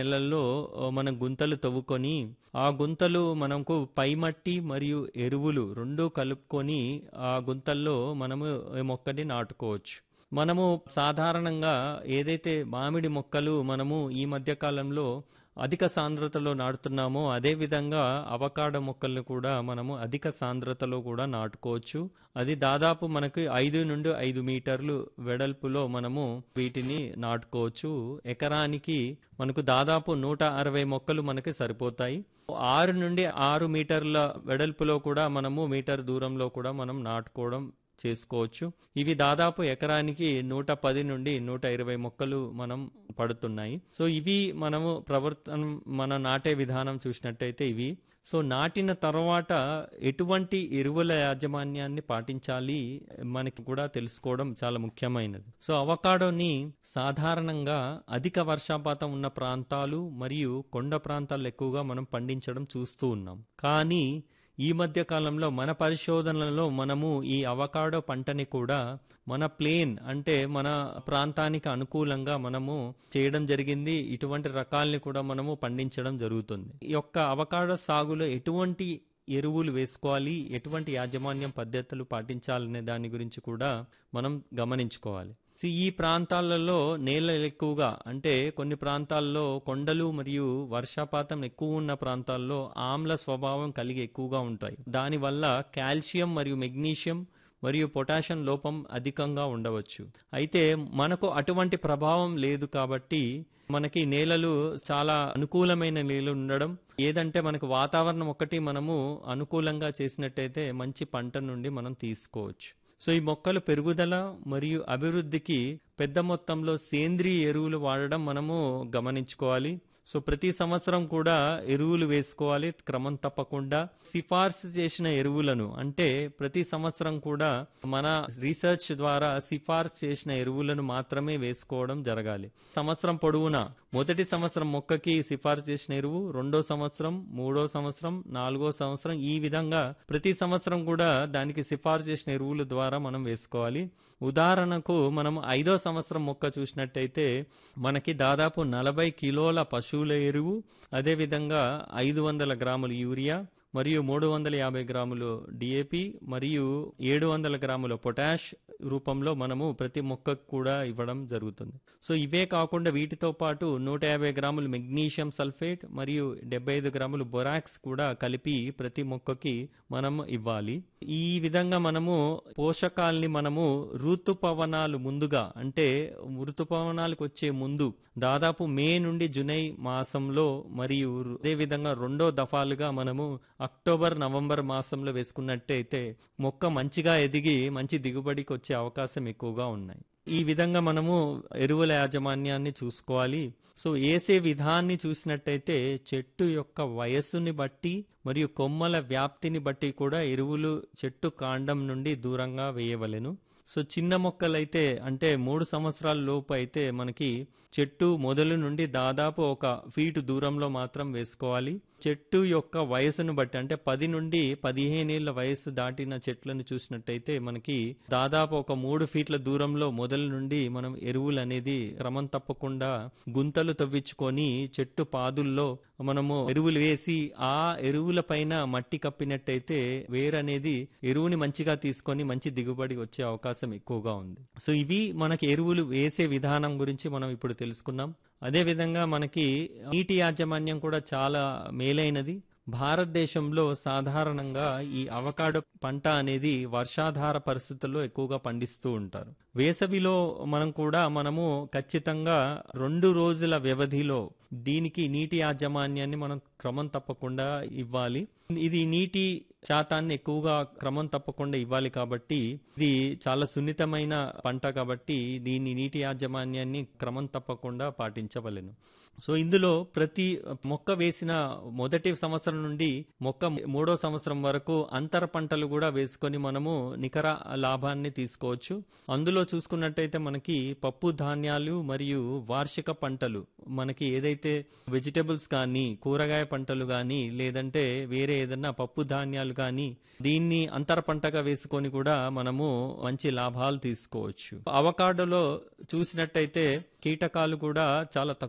నెలల్లో ఆ, మనం గుంతలు తవ్వుకొని ఆ గుంతలు మనకు పై మట్టి మరియు ఎరువులు రెండు కలుపుకొని ఆ గుంతల్లో మనము ఈ మొక్కని నాటుకోవచ్చు మనము సాధారణంగా ఏదైతే మామిడి మొక్కలు మనము ఈ మధ్య కాలంలో అధిక సాంద్రతలో నాటుతున్నామో అదే విధంగా అవకాడ మొక్కలను కూడా మనము అధిక సాంద్రతలో కూడా నాటుకోవచ్చు అది దాదాపు మనకి ఐదు నుండి ఐదు మీటర్లు వెడల్పులో మనము వీటిని నాటుకోవచ్చు ఎకరానికి మనకు దాదాపు నూట అరవై మొక్కలు మనకి సరిపోతాయి ఆరు నుండి ఆరు మీటర్ల వెడల్పులో కూడా మనము మీటర్ దూరంలో కూడా మనం నాటుకోవడం చేసుకోవచ్చు ఇవి దాదాపు ఎకరానికి నూట పది నుండి నూట ఇరవై మొక్కలు మనం పడుతున్నాయి సో ఇవి మనము ప్రవర్తన మన నాటే విధానం చూసినట్టయితే ఇవి సో నాటిన తర్వాత ఎటువంటి ఎరువుల యాజమాన్యాన్ని పాటించాలి మనకి కూడా తెలుసుకోవడం చాలా ముఖ్యమైనది సో అవకాడోని సాధారణంగా అధిక వర్షపాతం ఉన్న ప్రాంతాలు మరియు కొండ ప్రాంతాలు ఎక్కువగా మనం పండించడం చూస్తూ ఉన్నాం కానీ ఈ మధ్య కాలంలో మన పరిశోధనలలో మనము ఈ అవకాడో పంటని కూడా మన ప్లేన్ అంటే మన ప్రాంతానికి అనుకూలంగా మనము చేయడం జరిగింది ఇటువంటి రకాల్ని కూడా మనము పండించడం జరుగుతుంది ఈ యొక్క అవకాడో సాగులో ఎటువంటి ఎరువులు వేసుకోవాలి ఎటువంటి యాజమాన్యం పద్ధతులు పాటించాలనే దాని గురించి కూడా మనం గమనించుకోవాలి సో ఈ ప్రాంతాలలో నేలలు ఎక్కువగా అంటే కొన్ని ప్రాంతాల్లో కొండలు మరియు వర్షపాతం ఎక్కువ ఉన్న ప్రాంతాల్లో ఆమ్ల స్వభావం కలిగి ఎక్కువగా ఉంటాయి దానివల్ల కాల్షియం మరియు మెగ్నీషియం మరియు పొటాషియం లోపం అధికంగా ఉండవచ్చు అయితే మనకు అటువంటి ప్రభావం లేదు కాబట్టి మనకి నేలలు చాలా అనుకూలమైన నేలలు ఉండడం ఏదంటే మనకు వాతావరణం ఒకటి మనము అనుకూలంగా చేసినట్టయితే మంచి పంట నుండి మనం తీసుకోవచ్చు సో ఈ మొక్కల పెరుగుదల మరియు అభివృద్ధికి పెద్ద మొత్తంలో సేంద్రియ ఎరువులు వాడడం మనము గమనించుకోవాలి సో ప్రతి సంవత్సరం కూడా ఎరువులు వేసుకోవాలి క్రమం తప్పకుండా సిఫార్సు చేసిన ఎరువులను అంటే ప్రతి సంవత్సరం కూడా మన రీసెర్చ్ ద్వారా సిఫార్సు చేసిన ఎరువులను మాత్రమే వేసుకోవడం జరగాలి సంవత్సరం పొడవునా మొదటి సంవత్సరం మొక్కకి సిఫార్సు చేసిన ఎరువు రెండో సంవత్సరం మూడో సంవత్సరం నాలుగో సంవత్సరం ఈ విధంగా ప్రతి సంవత్సరం కూడా దానికి సిఫార్సు చేసిన ఎరువుల ద్వారా మనం వేసుకోవాలి ఉదాహరణకు మనం ఐదో సంవత్సరం మొక్క చూసినట్టయితే మనకి దాదాపు నలభై కిలోల పశువుల ఎరువు అదేవిధంగా ఐదు వందల గ్రాముల యూరియా మరియు మూడు వందల యాభై గ్రాములు డిఏపి మరియు ఏడు వందల గ్రాముల పొటాష్ రూపంలో మనము ప్రతి మొక్కకు కూడా ఇవ్వడం జరుగుతుంది సో ఇవే కాకుండా వీటితో పాటు నూట యాభై గ్రాములు మెగ్నీషియం సల్ఫేట్ మరియు డెబ్బై ఐదు గ్రాములు బొరాక్స్ కూడా కలిపి ప్రతి మొక్కకి మనం ఇవ్వాలి ఈ విధంగా మనము పోషకాల్ని మనము ఋతుపవనాలు ముందుగా అంటే ఋతుపవనాలకు వచ్చే ముందు దాదాపు మే నుండి జులై మాసంలో మరియు అదేవిధంగా రెండో దఫాలుగా మనము అక్టోబర్ నవంబర్ మాసంలో వేసుకున్నట్టయితే మొక్క మంచిగా ఎదిగి మంచి దిగుబడికి వచ్చే అవకాశం ఎక్కువగా ఉన్నాయి ఈ విధంగా మనము ఎరువుల యాజమాన్యాన్ని చూసుకోవాలి సో వేసే విధాన్ని చూసినట్టయితే చెట్టు యొక్క వయస్సుని బట్టి మరియు కొమ్మల వ్యాప్తిని బట్టి కూడా ఎరువులు చెట్టు కాండం నుండి దూరంగా వేయవలెను సో చిన్న మొక్కలైతే అంటే మూడు సంవత్సరాల లోపు అయితే మనకి చెట్టు మొదలు నుండి దాదాపు ఒక ఫీటు దూరంలో మాత్రం వేసుకోవాలి చెట్టు యొక్క వయసును బట్టి అంటే పది నుండి పదిహేనేళ్ల వయసు దాటిన చెట్లను చూసినట్టయితే మనకి దాదాపు ఒక మూడు ఫీట్ల దూరంలో మొదలు నుండి మనం ఎరువులు అనేది క్రమం తప్పకుండా గుంతలు తవ్వించుకొని చెట్టు పాదుల్లో మనము ఎరువులు వేసి ఆ ఎరువుల పైన మట్టి కప్పినట్టయితే వేరనేది ఎరువుని మంచిగా తీసుకొని మంచి దిగుబడి వచ్చే అవకాశం ఎక్కువగా ఉంది సో ఇవి మనకి ఎరువులు వేసే విధానం గురించి మనం ఇప్పుడు తెలుసుకున్నాం అదే విధంగా మనకి నీటి యాజమాన్యం కూడా చాలా మేలైనది భారతదేశంలో సాధారణంగా ఈ అవకాడో పంట అనేది వర్షాధార పరిస్థితుల్లో ఎక్కువగా పండిస్తూ ఉంటారు వేసవిలో మనం కూడా మనము ఖచ్చితంగా రెండు రోజుల వ్యవధిలో దీనికి నీటి యాజమాన్యాన్ని మనం క్రమం తప్పకుండా ఇవ్వాలి ఇది నీటి శాతాన్ని ఎక్కువగా క్రమం తప్పకుండా ఇవ్వాలి కాబట్టి ఇది చాలా సున్నితమైన పంట కాబట్టి దీని నీటి యాజమాన్యాన్ని క్రమం తప్పకుండా పాటించవలెను సో ఇందులో ప్రతి మొక్క వేసిన మొదటి సంవత్సరం నుండి మొక్క మూడో సంవత్సరం వరకు అంతర పంటలు కూడా వేసుకొని మనము నికర లాభాన్ని తీసుకోవచ్చు అందులో చూసుకున్నట్టయితే మనకి పప్పు ధాన్యాలు మరియు వార్షిక పంటలు మనకి ఏదైతే వెజిటబుల్స్ కానీ కూరగాయ పంటలు కానీ లేదంటే వేరే ఏదన్నా పప్పు ధాన్యాలు కానీ దీన్ని అంతర పంటగా వేసుకొని కూడా మనము మంచి లాభాలు తీసుకోవచ్చు అవకాడోలో చూసినట్టయితే కీటకాలు కూడా చాలా తక్కువ